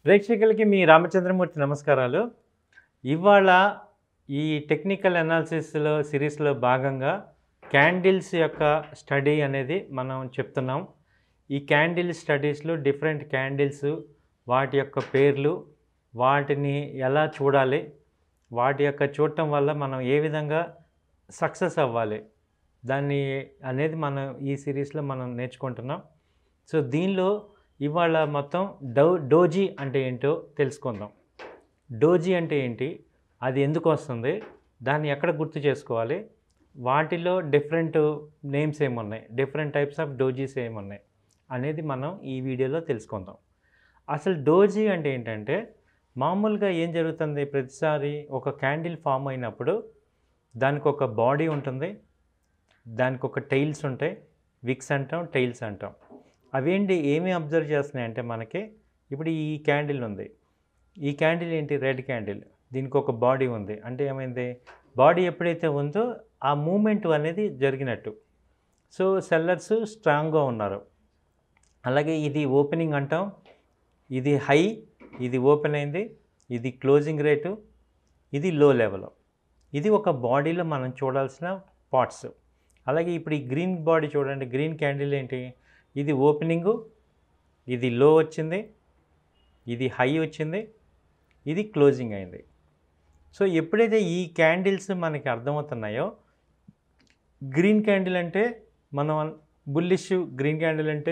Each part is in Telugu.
ప్రేక్షకులకి మీ రామచంద్రమూర్తి నమస్కారాలు ఇవాళ ఈ టెక్నికల్ అనాలిసిస్లో సిరీస్లో భాగంగా క్యాండిల్స్ యొక్క స్టడీ అనేది మనం చెప్తున్నాం ఈ క్యాండిల్ స్టడీస్లో డిఫరెంట్ క్యాండిల్స్ వాటి యొక్క పేర్లు వాటిని ఎలా చూడాలి వాటి యొక్క చూడటం వల్ల మనం ఏ విధంగా సక్సెస్ అవ్వాలి దాన్ని అనేది మనం ఈ సిరీస్లో మనం నేర్చుకుంటున్నాం సో దీనిలో ఇవాళ మొత్తం డో డోజీ అంటే ఏంటో తెలుసుకుందాం డోజీ అంటే ఏంటి అది ఎందుకు వస్తుంది దాన్ని ఎక్కడ గుర్తు చేసుకోవాలి వాటిలో డిఫరెంట్ నేమ్స్ ఏమున్నాయి డిఫరెంట్ టైప్స్ ఆఫ్ డోజీస్ ఏమున్నాయి అనేది మనం ఈ వీడియోలో తెలుసుకుందాం అసలు డోజీ అంటే ఏంటంటే మామూలుగా ఏం జరుగుతుంది ప్రతిసారి ఒక క్యాండిల్ ఫామ్ అయినప్పుడు దానికి ఒక బాడీ ఉంటుంది దానికి ఒక టైల్స్ ఉంటాయి విక్స్ అంటాం టైల్స్ అంటాం అవేంటి ఏమి అబ్జర్వ్ చేస్తున్నాయి అంటే మనకి ఇప్పుడు ఈ క్యాండిల్ ఉంది ఈ క్యాండిల్ ఏంటి రెడ్ క్యాండిల్ దీనికి ఒక బాడీ ఉంది అంటే ఏమైంది బాడీ ఎప్పుడైతే ఉందో ఆ మూమెంట్ అనేది జరిగినట్టు సో సెల్లర్స్ స్ట్రాంగ్గా ఉన్నారు అలాగే ఇది ఓపెనింగ్ అంటాం ఇది హై ఇది ఓపెన్ అయింది ఇది క్లోజింగ్ రేటు ఇది లో లెవెల్ ఇది ఒక బాడీలో మనం చూడాల్సిన పార్ట్స్ అలాగే ఇప్పుడు ఈ గ్రీన్ బాడీ చూడండి గ్రీన్ క్యాండిల్ ఏంటి ఇది ఓపెనింగు ఇది లో వచ్చింది ఇది హై వచ్చింది ఇది క్లోజింగ్ అయింది సో ఎప్పుడైతే ఈ క్యాండిల్స్ మనకి అర్థమవుతున్నాయో గ్రీన్ క్యాండిల్ అంటే మనం బుల్లిష్ గ్రీన్ క్యాండిల్ అంటే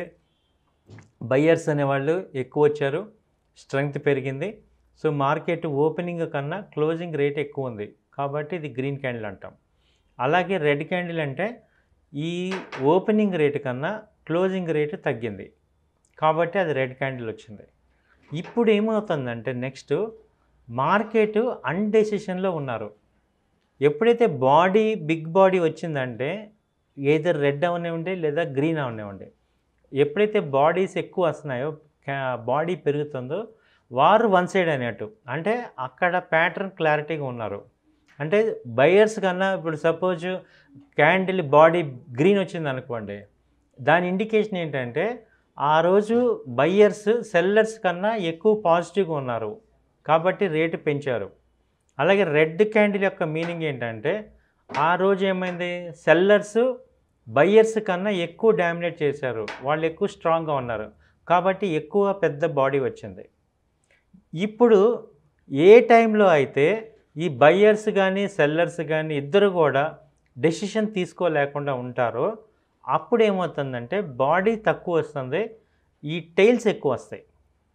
బయ్యర్స్ అనేవాళ్ళు ఎక్కువ వచ్చారు స్ట్రెంగ్త్ పెరిగింది సో మార్కెట్ ఓపెనింగ్ కన్నా క్లోజింగ్ రేట్ ఎక్కువ ఉంది కాబట్టి ఇది గ్రీన్ క్యాండిల్ అంటాం అలాగే రెడ్ క్యాండిల్ అంటే ఈ ఓపెనింగ్ రేటు కన్నా క్లోజింగ్ రేటు తగ్గింది కాబట్టి అది రెడ్ క్యాండిల్ వచ్చింది ఇప్పుడు ఏమవుతుందంటే నెక్స్ట్ మార్కెట్ అన్డెసిషన్లో ఉన్నారు ఎప్పుడైతే బాడీ బిగ్ బాడీ వచ్చిందంటే ఏదర్ రెడ్ అవనివ్వండి లేదా గ్రీన్ అవనివ్వండి ఎప్పుడైతే బాడీస్ ఎక్కువ వస్తున్నాయో బాడీ పెరుగుతుందో వారు వన్ సైడ్ అనేట్టు అంటే అక్కడ ప్యాటర్న్ క్లారిటీగా ఉన్నారు అంటే బయర్స్ కన్నా ఇప్పుడు సపోజ్ క్యాండిల్ బాడీ గ్రీన్ వచ్చింది అనుకోండి దాని ఇండికేషన్ ఏంటంటే ఆ రోజు బయ్యర్స్ సెల్లర్స్ కన్నా ఎక్కువ పాజిటివ్గా ఉన్నారు కాబట్టి రేటు పెంచారు అలాగే రెడ్ క్యాండిల్ యొక్క మీనింగ్ ఏంటంటే ఆ రోజు ఏమైంది సెల్లర్స్ బయ్యర్స్ కన్నా ఎక్కువ డామినేట్ చేశారు వాళ్ళు ఎక్కువ స్ట్రాంగ్గా ఉన్నారు కాబట్టి ఎక్కువ పెద్ద బాడీ వచ్చింది ఇప్పుడు ఏ టైంలో అయితే ఈ బయ్యర్స్ కానీ సెల్లర్స్ కానీ ఇద్దరు కూడా డెసిషన్ తీసుకోలేకుండా ఉంటారో అప్పుడు ఏమవుతుందంటే బాడీ తక్కువ వస్తుంది ఈ టైల్స్ ఎక్కువ వస్తాయి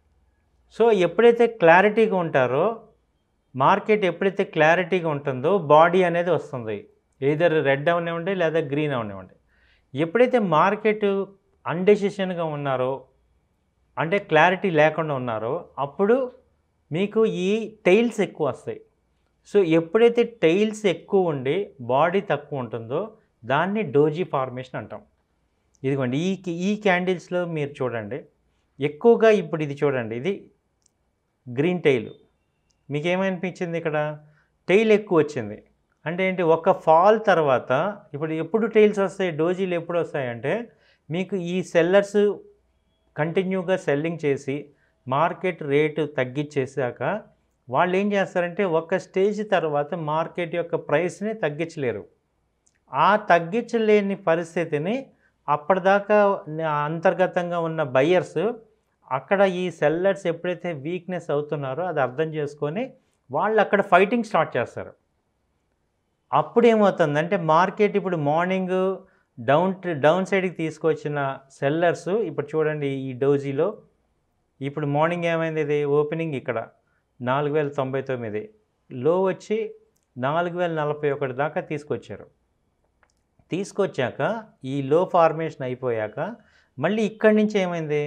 సో ఎప్పుడైతే క్లారిటీగా ఉంటారో మార్కెట్ ఎప్పుడైతే క్లారిటీగా ఉంటుందో బాడీ అనేది వస్తుంది ఏదర్ రెడ్ అవనివ్వండి లేదా గ్రీన్ అవనివ్వండి ఎప్పుడైతే మార్కెట్ అన్డెసిషన్గా ఉన్నారో అంటే క్లారిటీ లేకుండా ఉన్నారో అప్పుడు మీకు ఈ టైల్స్ ఎక్కువ వస్తాయి సో ఎప్పుడైతే టైల్స్ ఎక్కువ ఉండి బాడీ తక్కువ ఉంటుందో దాన్ని డోజీ ఫార్మేషన్ అంటాం ఇదిగోండి ఈ ఈ క్యాండిల్స్లో మీరు చూడండి ఎక్కువగా ఇప్పుడు ఇది చూడండి ఇది గ్రీన్ టైల్ మీకు ఏమనిపించింది ఇక్కడ టైల్ ఎక్కువ వచ్చింది అంటే ఏంటి ఒక ఫాల్ తర్వాత ఇప్పుడు ఎప్పుడు టైల్స్ వస్తాయి డోజీలు ఎప్పుడు వస్తాయంటే మీకు ఈ సెల్లర్స్ కంటిన్యూగా సెల్లింగ్ చేసి మార్కెట్ రేటు తగ్గించేసాక వాళ్ళు ఏం చేస్తారంటే ఒక స్టేజ్ తర్వాత మార్కెట్ యొక్క ప్రైస్ని తగ్గించలేరు ఆ తగ్గించలేని పరిస్థితిని అప్పటిదాకా అంతర్గతంగా ఉన్న బయ్యర్స్ అక్కడ ఈ సెల్లర్స్ ఎప్పుడైతే వీక్నెస్ అవుతున్నారో అది అర్థం చేసుకొని వాళ్ళు అక్కడ ఫైటింగ్ స్టార్ట్ చేస్తారు అప్పుడు ఏమవుతుందంటే మార్కెట్ ఇప్పుడు మార్నింగ్ డౌన్ డౌన్ సైడ్కి తీసుకొచ్చిన సెల్లర్స్ ఇప్పుడు చూడండి ఈ డోజీలో ఇప్పుడు మార్నింగ్ ఏమైంది ఇది ఓపెనింగ్ ఇక్కడ నాలుగు వేల తొంభై తొమ్మిది లో వచ్చి నాలుగు వేల నలభై ఒకటి దాకా తీసుకొచ్చారు తీసుకొచ్చాక ఈ లో ఫార్మేషన్ అయిపోయాక మళ్ళీ ఇక్కడి నుంచి ఏమైంది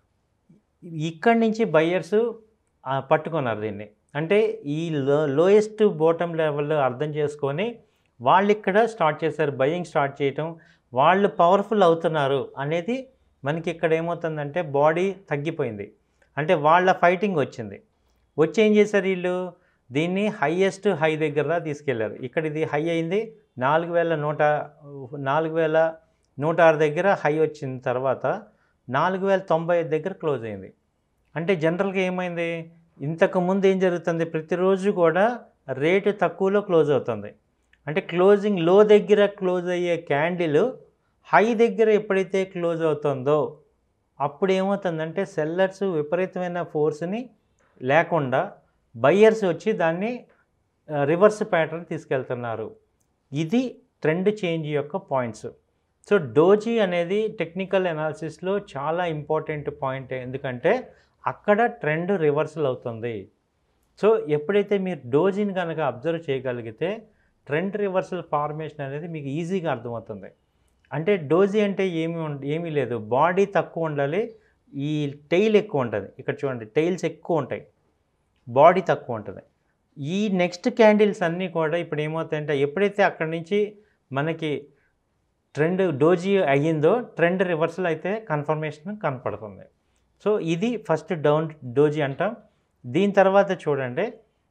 ఇక్కడి నుంచి బయ్యర్స్ పట్టుకున్నారు దీన్ని అంటే ఈ లో లోయెస్ట్ బాటమ్ లెవెల్ అర్థం చేసుకొని వాళ్ళు ఇక్కడ స్టార్ట్ చేశారు బయ్యింగ్ స్టార్ట్ చేయటం వాళ్ళు పవర్ఫుల్ అవుతున్నారు అనేది మనకి ఇక్కడ ఏమవుతుందంటే బాడీ తగ్గిపోయింది అంటే వాళ్ళ ఫైటింగ్ వచ్చింది వచ్చి ఏం చేశారు వీళ్ళు దీన్ని హయ్యెస్ట్ హై దగ్గర తీసుకెళ్లారు ఇక్కడ ఇది హై అయింది నాలుగు వేల నూట నాలుగు వేల నూట ఆరు దగ్గర హై వచ్చిన తర్వాత నాలుగు వేల తొంభై ఐదు దగ్గర క్లోజ్ అయింది అంటే జనరల్గా ఏమైంది ఇంతకు ముందు ఏం జరుగుతుంది ప్రతిరోజు కూడా రేటు తక్కువలో క్లోజ్ అవుతుంది అంటే క్లోజింగ్ లో దగ్గర క్లోజ్ అయ్యే క్యాండిల్ హై దగ్గర ఎప్పుడైతే క్లోజ్ అవుతుందో అప్పుడు ఏమవుతుందంటే సెల్లర్స్ విపరీతమైన ఫోర్స్ని లేకుండా బయ్యర్స్ వచ్చి దాన్ని రివర్స్ ప్యాటర్న్ తీసుకెళ్తున్నారు ఇది ట్రెండ్ చేంజ్ యొక్క పాయింట్స్ సో డోజీ అనేది టెక్నికల్ అనాలిసిస్లో చాలా ఇంపార్టెంట్ పాయింట్ ఎందుకంటే అక్కడ ట్రెండ్ రివర్సల్ అవుతుంది సో ఎప్పుడైతే మీరు డోజీని కనుక అబ్జర్వ్ చేయగలిగితే ట్రెండ్ రివర్సల్ ఫార్మేషన్ అనేది మీకు ఈజీగా అర్థమవుతుంది అంటే డోజీ అంటే ఏమి ఉం- ఏమీ లేదు బాడీ తక్కువ ఉండాలి ఈ టైల్ ఎక్కువ ఉంటుంది ఇక్కడ చూడండి టైల్స్ ఎక్కువ ఉంటాయి బాడీ తక్కువ ఉంటుంది ఈ నెక్స్ట్ క్యాండిల్స్ అన్నీ కూడా ఇప్పుడు ఏమవుతాయంటే ఎప్పుడైతే అక్కడి నుంచి మనకి ట్రెండ్ డోజీ అయ్యిందో ట్రెండ్ రివర్సల్ అయితే కన్ఫర్మేషన్ కనపడుతుంది సో ఇది ఫస్ట్ డౌన్ డోజీ అంటాం దీని తర్వాత చూడండి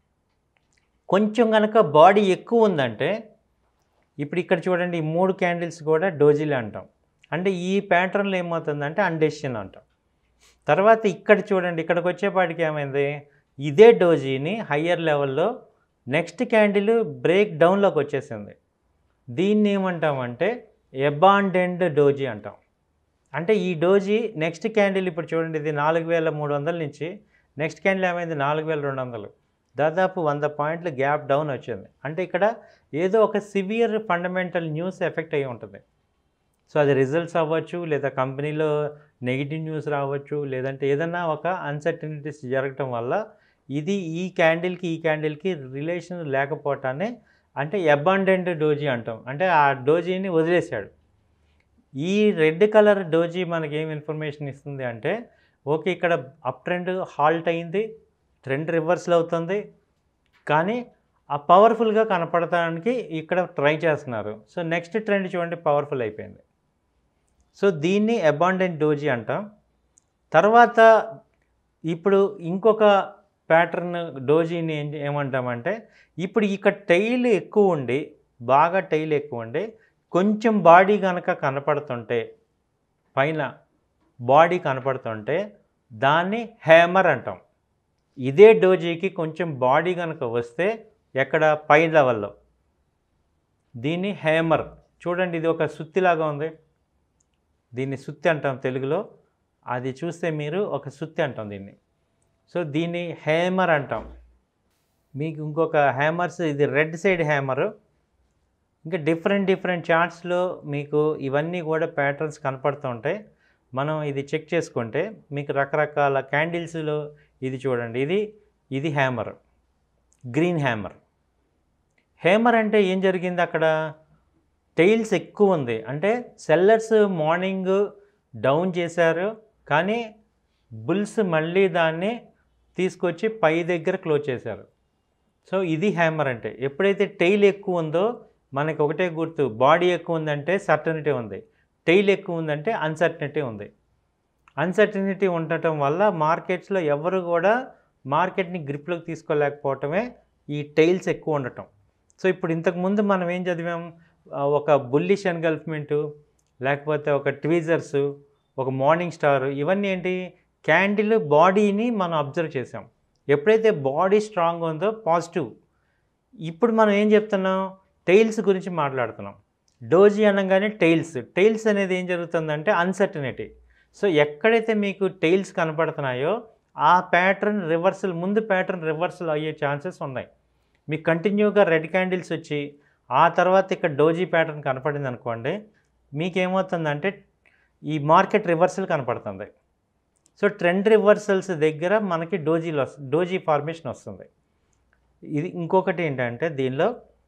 కొంచెం కనుక బాడీ ఎక్కువ ఉందంటే ఇప్పుడు ఇక్కడ చూడండి ఈ మూడు క్యాండిల్స్ కూడా డోజీలే అంటాం అంటే ఈ ప్యాటర్న్లో ఏమవుతుందంటే అన్డెసిషన్ అంటాం తర్వాత ఇక్కడ చూడండి ఇక్కడికి వచ్చేపాటికి ఏమైంది ఇదే డోజీని హయ్యర్ లెవెల్లో నెక్స్ట్ క్యాండిల్ బ్రేక్ డౌన్లోకి వచ్చేసింది దీన్ని ఏమంటామంటే ఎబాండెండ్ డోజీ అంటాం అంటే ఈ డోజీ నెక్స్ట్ క్యాండిల్ ఇప్పుడు చూడండి ఇది నాలుగు వేల మూడు వందల నుంచి నెక్స్ట్ క్యాండిల్ ఏమైంది నాలుగు వేల రెండు వందలు దాదాపు వంద పాయింట్లు గ్యాప్ డౌన్ వచ్చింది అంటే ఇక్కడ ఏదో ఒక సివియర్ ఫండమెంటల్ న్యూస్ ఎఫెక్ట్ అయ్యి ఉంటుంది సో అది రిజల్ట్స్ అవ్వచ్చు లేదా కంపెనీలో నెగిటివ్ న్యూస్ రావచ్చు లేదంటే ఏదన్నా ఒక అన్సర్టనిటీస్ జరగటం వల్ల ఇది ఈ క్యాండిల్కి ఈ క్యాండిల్కి రిలేషన్ లేకపోవటాన్ని అంటే అబాండెంట్ డోజీ అంటాం అంటే ఆ డోజీని వదిలేశాడు ఈ రెడ్ కలర్ డోజీ మనకి ఏం ఇన్ఫర్మేషన్ ఇస్తుంది అంటే ఓకే ఇక్కడ అప్ ట్రెండ్ హాల్ట్ అయింది ట్రెండ్ రివర్సల్ అవుతుంది కానీ ఆ పవర్ఫుల్గా కనపడటానికి ఇక్కడ ట్రై చేస్తున్నారు సో నెక్స్ట్ ట్రెండ్ చూడండి పవర్ఫుల్ అయిపోయింది సో దీన్ని అబాండెంట్ డోజీ అంటాం తర్వాత ఇప్పుడు ఇంకొక ప్యాటర్న్ డోజీని ఏం ఏమంటామంటే ఇప్పుడు ఇక్కడ టైల్ ఎక్కువ ఉండి బాగా టైల్ ఎక్కువ ఉండి కొంచెం బాడీ కనుక కనపడుతుంటే పైన బాడీ కనపడుతుంటే దాన్ని హ్యామర్ అంటాం ఇదే డోజీకి కొంచెం బాడీ కనుక వస్తే ఎక్కడ పై లెవెల్లో దీన్ని హ్యామర్ చూడండి ఇది ఒక సుత్తిలాగా ఉంది దీన్ని సుత్తి అంటాం తెలుగులో అది చూస్తే మీరు ఒక సుత్తి అంటాం దీన్ని సో దీన్ని హ్యామర్ అంటాం మీకు ఇంకొక హ్యామర్స్ ఇది రెడ్ సైడ్ హ్యామరు ఇంకా డిఫరెంట్ డిఫరెంట్ చార్ట్స్లో మీకు ఇవన్నీ కూడా ప్యాటర్న్స్ కనపడుతూ ఉంటాయి మనం ఇది చెక్ చేసుకుంటే మీకు రకరకాల క్యాండిల్స్లో ఇది చూడండి ఇది ఇది హ్యామర్ గ్రీన్ హ్యామర్ హ్యామర్ అంటే ఏం జరిగింది అక్కడ టైల్స్ ఎక్కువ ఉంది అంటే సెల్లర్స్ మార్నింగ్ డౌన్ చేశారు కానీ బుల్స్ మళ్ళీ దాన్ని తీసుకొచ్చి పై దగ్గర క్లోజ్ చేశారు సో ఇది హ్యామర్ అంటే ఎప్పుడైతే టైల్ ఎక్కువ ఉందో మనకి ఒకటే గుర్తు బాడీ ఎక్కువ ఉందంటే సర్టనిటీ ఉంది టైల్ ఎక్కువ ఉందంటే అన్సర్టనిటీ ఉంది అన్సర్టనిటీ ఉండటం వల్ల మార్కెట్స్లో ఎవరు కూడా మార్కెట్ని గ్రిప్లోకి తీసుకోలేకపోవటమే ఈ టైల్స్ ఎక్కువ ఉండటం సో ఇప్పుడు ఇంతకుముందు మనం ఏం చదివాం ఆ, ఒక బుల్లిష్ ఎన్గల్ఫ్మెంటు లేకపోతే ఒక ట్వీజర్స్ ఒక మార్నింగ్ స్టార్ ఇవన్నీ ఏంటి క్యాండిల్ బాడీని మనం అబ్జర్వ్ చేసాం ఎప్పుడైతే బాడీ స్ట్రాంగ్ ఉందో పాజిటివ్ ఇప్పుడు మనం ఏం చెప్తున్నాం టైల్స్ గురించి మాట్లాడుతున్నాం డోజీ అనగానే టైల్స్ టైల్స్ అనేది ఏం జరుగుతుందంటే అన్సర్టనిటీ సో ఎక్కడైతే మీకు టైల్స్ కనపడుతున్నాయో ఆ ప్యాటర్న్ రివర్సల్ ముందు ప్యాటర్న్ రివర్సల్ అయ్యే ఛాన్సెస్ ఉన్నాయి మీకు కంటిన్యూగా రెడ్ క్యాండిల్స్ వచ్చి ఆ తర్వాత ఇక్కడ డోజీ ప్యాటర్న్ కనపడింది అనుకోండి మీకేమవుతుందంటే ఈ మార్కెట్ రివర్సల్ కనపడుతుంది సో ట్రెండ్ రివర్సల్స్ దగ్గర మనకి డోజీలో వస్తు- డోజీ ఫార్మేషన్ వస్తుంది ఇది ఇంకొకటి ఏంటంటే దీనిలో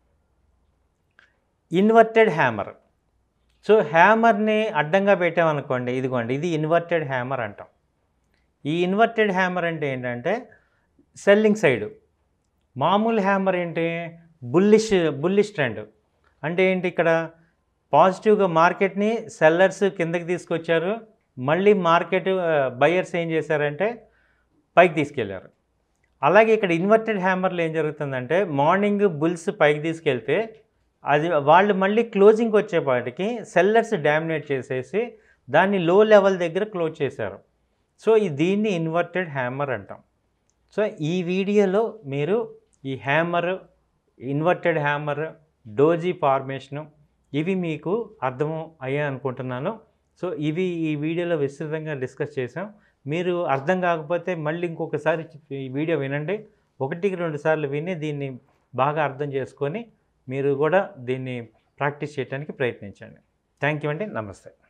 ఇన్వర్టెడ్ హ్యామర్ సో హ్యామర్ని అడ్డంగా పెట్టామనుకోండి ఇదిగోండి ఇది ఇన్వర్టెడ్ హ్యామర్ అంటాం ఈ ఇన్వర్టెడ్ హ్యామర్ అంటే ఏంటంటే సెల్లింగ్ సైడ్ మామూలు హ్యామర్ ఏంటి బుల్లిష్ బుల్లిష్ ట్రెండ్ అంటే ఏంటి ఇక్కడ పాజిటివ్గా మార్కెట్ని సెల్లర్స్ కిందకి తీసుకొచ్చారు మళ్ళీ మార్కెట్ బయర్స్ ఏం చేశారంటే పైకి తీసుకెళ్లారు అలాగే ఇక్కడ ఇన్వర్టెడ్ హ్యామర్లో ఏం జరుగుతుందంటే మార్నింగ్ బుల్స్ పైకి తీసుకెళ్తే అది వాళ్ళు మళ్ళీ క్లోజింగ్కి వచ్చేపాటికి సెల్లర్స్ డామినేట్ చేసేసి దాన్ని లో లెవెల్ దగ్గర క్లోజ్ చేశారు సో ఈ దీన్ని ఇన్వర్టెడ్ హ్యామర్ అంటాం సో ఈ వీడియోలో మీరు ఈ hammer inverted hammer doji formation ఇవి మీకు అర్థం అయ్యాయి అనుకుంటున్నాను సో ఇవి ఈ వీడియోలో విస్తృతంగా డిస్కస్ చేసాం మీరు అర్థం కాకపోతే మళ్ళీ ఇంకొకసారి ఈ వీడియో వినండి ఒకటికి రెండు సార్లు విని దీన్ని బాగా అర్థం చేసుకొని మీరు కూడా దీన్ని ప్రాక్టీస్ చేయడానికి ప్రయత్నించండి థ్యాంక్ యూ అండి నమస్తే